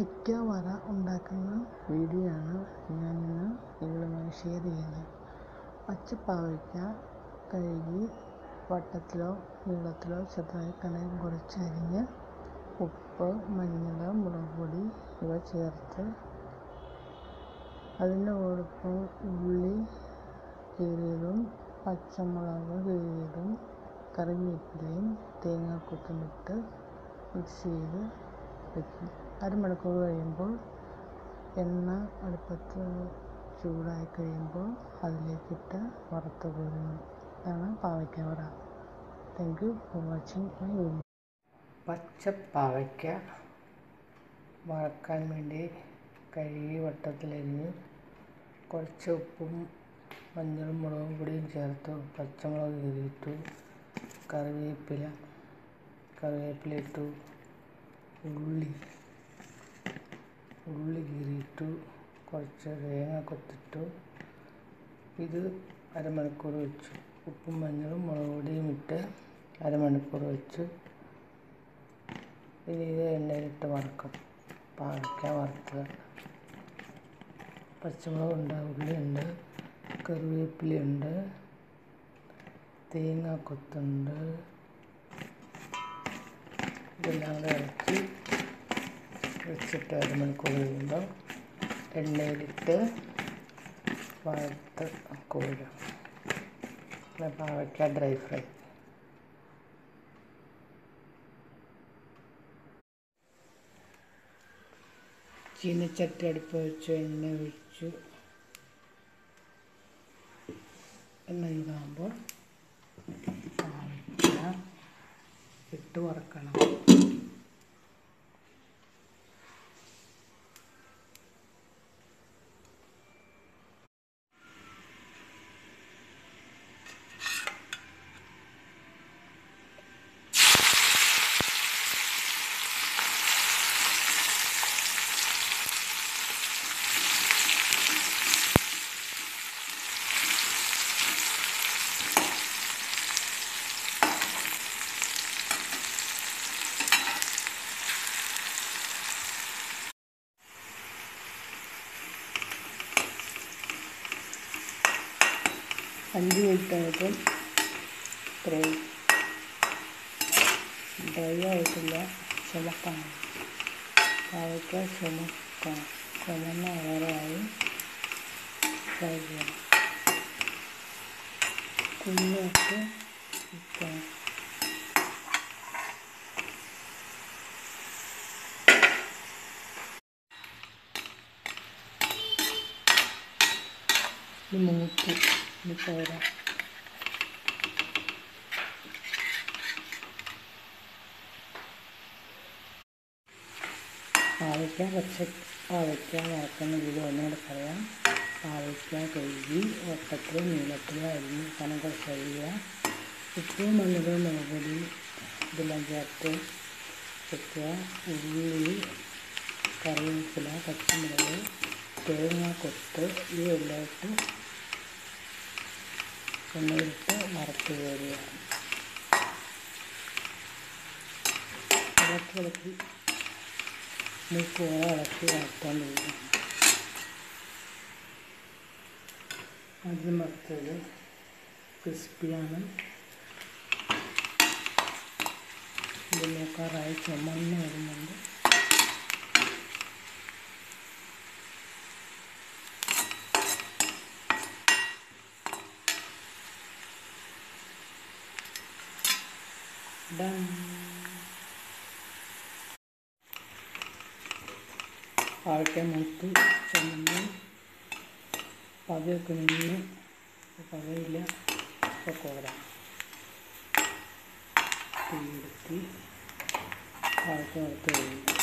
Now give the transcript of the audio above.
പാവയ്ക്ക വറ ഉണ്ടാക്കുന്ന വീഡിയോ ആണ് ഞാനിന്ന് നിങ്ങളുമായി ഷെയർ ചെയ്യുന്നത് പച്ച പാവയ്ക്ക കഴുകി വട്ടത്തിലോ നീളത്തിലോ ചെറുതായി കനം കുറച്ച് അരിഞ്ഞ് ഉപ്പ് മഞ്ഞൾ മുളക് പൊടി ഇവ ചേർത്ത് അതിൻ്റെ കൂടൊപ്പം ഉള്ളി കീറിയതും പച്ചമുളക് കീറിയതും കറിവേപ്പിലയും തേങ്ങാക്കൊത്തും ഇട്ട് മിക്സ് ചെയ്ത് വയ്ക്കും അരമണിക്കൂർ കഴിയുമ്പോൾ എണ്ണ അടുപ്പത്ത് ചൂടായി കഴിയുമ്പോൾ അതിലേക്കിട്ട് വറുത്ത് കോരുന്നു ഇതാണ് പാവയ്ക്ക വറ thank you for watching my video പച്ച പാവയ്ക്ക വറക്കാൻ വേണ്ടി കഴുകി വട്ടത്തിലരിഞ്ഞ് കുറച്ച് ഉപ്പും മഞ്ഞളും മുളകും പൊടിയും ചേർത്ത് പച്ചമുളക് കീറിയിട്ടു കറിവേപ്പില കറിവേപ്പില ഇട്ടു ഉള്ളി ഉള്ളി കീറിയിട്ടു കുറച്ച് തേങ്ങ കൊത്തിട്ടു ഇത് അരമണിക്കൂർ വെച്ചു ഉപ്പും മഞ്ഞളും മുളക് പൊടിയും ഇട്ട് അരമണിക്കൂർ വെച്ച് ഇനി ഇത് എണ്ണയിലിട്ട് വറക്കും പാവയ്ക്ക വറുത്തത് പച്ചമുളകുണ്ട് ഉള്ളിയുണ്ട് കറിവേപ്പിലയുണ്ട് തേങ്ങ കൊത്തുണ്ട് ഇതെല്ലാം കൂടെ ഇറക്കി വെച്ചിട്ട് അരമണിക്കൂർ കഴിയുമ്പോൾ എണ്ണയിലിട്ട് വറുത്ത് കോരുക പാവയ്ക്ക ഡ്രൈ ഫ്രൈ ചീനച്ചട്ടി അടുപ്പ് വെച്ച് എണ്ണ ഒഴിച്ചു എണ്ണ ചൂടാകുമ്പോൾ പാവയ്ക്ക ഇട്ട് വറക്കണം അഞ്ച് മിനിറ്റ് ആയപ്പം ഇത്രയും ഡ്രൈ ആയിട്ടില്ല ചുമക്കണം പാവയ്ക്ക ചുമക്കണം ചുമന്ന കളറായി ഫ്രൈ ചെയ്യണം കുഞ്ഞൊക്കെ ഇരിക്കണം ഇത് മൂത്ത് ഇനി പോരാം പാവയ്ക്ക പച്ച പാവയ്ക്ക വറക്കുന്ന വീഡിയോ ഒന്നുകൂടെ പറയാം പാവയ്ക്ക കഴുകി വട്ടത്തിലോ നീളത്തിലോ അരിഞ്ഞ് കനം കുറച്ച് അരിയുക ഉപ്പും മഞ്ഞളും മുളക് പൊടി ഇതെല്ലാം ചേർത്ത് വെക്കുക ഉള്ളി കറിവേപ്പില പച്ചമുളക് തേങ്ങ കൊത്ത് ഇവയെല്ലാം ഇട്ട് എണ്ണയിലിട്ട് വറുത്ത് കോരുക ഇളക്കി ഇളക്കി മൂക്കോടെ ഇളക്കി വറുത്തോണ്ടിരിക്കുക ആദ്യം വറുത്തത് ക്രിസ്പിയാണ് ഇത് മൂക്കാറായി ചുമന്ന് വരുന്നുണ്ട് Done. പാവയ്ക്ക മൂത്ത് ചുമന്ന് പകയൊക്കെ നിന്ന് പകയില്ല ഒക്കെ കോരാം തീയെടുത്തി പാവയ്ക്ക വറുത്ത് കഴിയും